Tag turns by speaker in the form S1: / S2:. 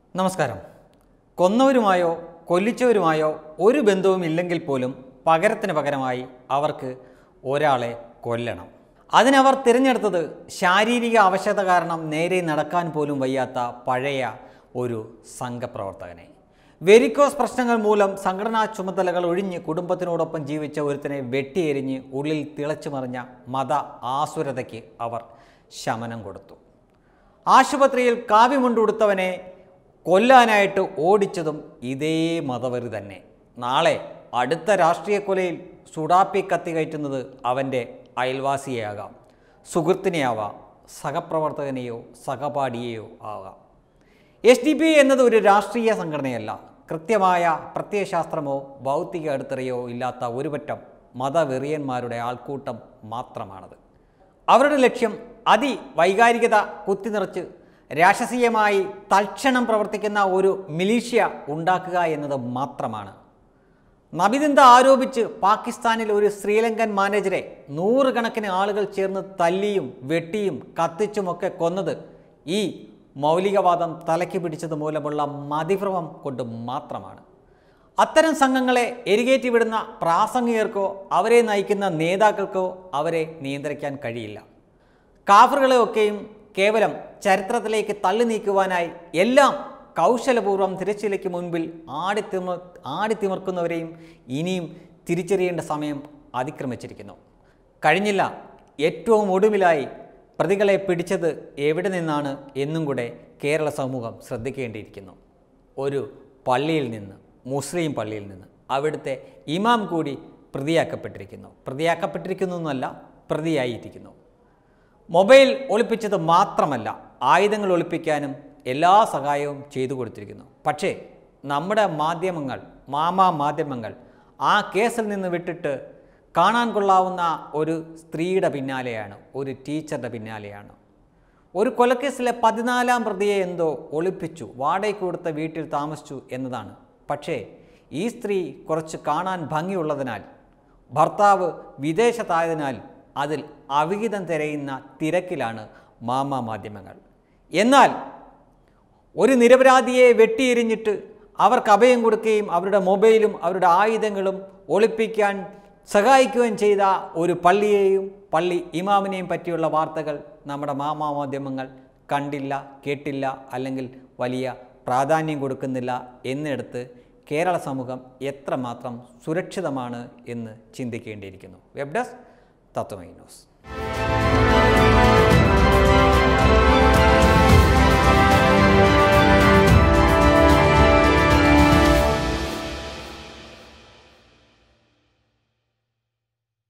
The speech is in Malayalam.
S1: നമസ്കാരം കൊന്നവരുമായോ കൊല്ലിച്ചവരുമായോ ഒരു ബന്ധവും ഇല്ലെങ്കിൽ പോലും പകരത്തിന് പകരമായി അവർക്ക് ഒരാളെ കൊല്ലണം അതിനവർ തിരഞ്ഞെടുത്തത് ശാരീരിക അവശത കാരണം നേരെ നടക്കാൻ പോലും വയ്യാത്ത പഴയ ഒരു സംഘപ്രവർത്തകനെ വെരിക്കോസ് പ്രശ്നങ്ങൾ മൂലം സംഘടനാ ചുമതലകൾ ഒഴിഞ്ഞ് കുടുംബത്തിനോടൊപ്പം ജീവിച്ച ഒരുത്തനെ വെട്ടിയെരിഞ്ഞ് ഉള്ളിൽ തിളച്ചു മറിഞ്ഞ മത ആസുരതയ്ക്ക് അവർ ശമനം കൊടുത്തു ആശുപത്രിയിൽ കാവ്യമുണ്ടുടുത്തവനെ കൊല്ലാനായിട്ട് ഓടിച്ചതും ഇതേ മതവരി തന്നെ നാളെ അടുത്ത രാഷ്ട്രീയ കൊലയിൽ സുഡാപ്പി കത്തി കയറ്റുന്നത് അവൻ്റെ അയൽവാസിയെയാകാം സുഹൃത്തിനെയാവാം സഹപ്രവർത്തകനെയോ സഹപാഠിയെയോ ആകാം എസ് ഡി പി എന്നത് ഒരു രാഷ്ട്രീയ സംഘടനയല്ല കൃത്യമായ പ്രത്യയശാസ്ത്രമോ ഭൗതിക അടിത്തറയോ ഇല്ലാത്ത ഒരുപറ്റം മതവെറിയന്മാരുടെ ആൾക്കൂട്ടം മാത്രമാണത് അവരുടെ ലക്ഷ്യം അതി വൈകാരികത കുത്തിനിറച്ച് രാക്ഷസീയമായി തൽക്ഷണം പ്രവർത്തിക്കുന്ന ഒരു മിലീഷ്യ ഉണ്ടാക്കുക എന്നത് മാത്രമാണ് നബിദിന്ത ആരോപിച്ച് പാകിസ്ഥാനിൽ ഒരു ശ്രീലങ്കൻ മാനേജരെ നൂറുകണക്കിന് ആളുകൾ ചേർന്ന് തല്ലിയും വെട്ടിയും കത്തിച്ചുമൊക്കെ കൊന്നത് ഈ മൗലികവാദം തലയ്ക്ക് പിടിച്ചത് മൂലമുള്ള മതിഭ്രമം കൊണ്ട് മാത്രമാണ് അത്തരം സംഘങ്ങളെ എരികേറ്റി വിടുന്ന പ്രാസംഗികർക്കോ അവരെ നയിക്കുന്ന നേതാക്കൾക്കോ അവരെ നിയന്ത്രിക്കാൻ കഴിയില്ല കാഫറുകളെയൊക്കെയും കേവലം ചരിത്രത്തിലേക്ക് തള്ളി നീക്കുവാനായി എല്ലാം കൗശലപൂർവ്വം തിരച്ചിലയ്ക്ക് മുൻപിൽ ആടിത്തിമ ആടിത്തിമിർക്കുന്നവരെയും ഇനിയും തിരിച്ചറിയേണ്ട സമയം അതിക്രമിച്ചിരിക്കുന്നു കഴിഞ്ഞില്ല ഏറ്റവും ഒടുവിലായി പ്രതികളെ പിടിച്ചത് എവിടെ നിന്നാണ് എന്നും കൂടെ കേരള സമൂഹം ശ്രദ്ധിക്കേണ്ടിയിരിക്കുന്നു ഒരു പള്ളിയിൽ നിന്ന് മുസ്ലിം പള്ളിയിൽ നിന്ന് അവിടുത്തെ ഇമാം കൂടി പ്രതിയാക്കപ്പെട്ടിരിക്കുന്നു പ്രതിയാക്കപ്പെട്ടിരിക്കുന്നു എന്നല്ല പ്രതിയായിരിക്കുന്നു മൊബൈൽ ഒളിപ്പിച്ചത് മാത്രമല്ല ആയുധങ്ങൾ ഒളിപ്പിക്കാനും എല്ലാ സഹായവും ചെയ്തു കൊടുത്തിരിക്കുന്നു പക്ഷേ നമ്മുടെ മാധ്യമങ്ങൾ മാമാ മാധ്യമങ്ങൾ ആ കേസിൽ നിന്ന് വിട്ടിട്ട് കാണാൻ കൊള്ളാവുന്ന ഒരു സ്ത്രീയുടെ പിന്നാലെയാണ് ഒരു ടീച്ചറുടെ പിന്നാലെയാണ് ഒരു കൊലക്കേസിലെ പതിനാലാം പ്രതിയെ എന്തോ ഒളിപ്പിച്ചു വാടകയ്ക്ക് കൊടുത്ത വീട്ടിൽ താമസിച്ചു എന്നതാണ് പക്ഷേ ഈ സ്ത്രീ കുറച്ച് കാണാൻ ഭംഗിയുള്ളതിനാൽ ഭർത്താവ് വിദേശത്തായതിനാൽ അതിൽ അവിഹിതം തിരയുന്ന തിരക്കിലാണ് മാമാ മാധ്യമങ്ങൾ എന്നാൽ ഒരു നിരപരാധിയെ വെട്ടിയെരിഞ്ഞിട്ട് അവർക്ക് അഭയം കൊടുക്കുകയും അവരുടെ മൊബൈലും അവരുടെ ആയുധങ്ങളും ഒളിപ്പിക്കാൻ സഹായിക്കുകയും ചെയ്ത ഒരു പള്ളിയെയും പള്ളി ഇമാമിനെയും പറ്റിയുള്ള വാർത്തകൾ നമ്മുടെ മാമാ മാധ്യമങ്ങൾ കണ്ടില്ല കേട്ടില്ല അല്ലെങ്കിൽ വലിയ പ്രാധാന്യം കൊടുക്കുന്നില്ല എന്നിടത്ത് കേരള സമൂഹം എത്രമാത്രം സുരക്ഷിതമാണ് എന്ന് ചിന്തിക്കേണ്ടിയിരിക്കുന്നു വെബ് ഡെസ്ക് തത്വമൈ ന്യൂസ്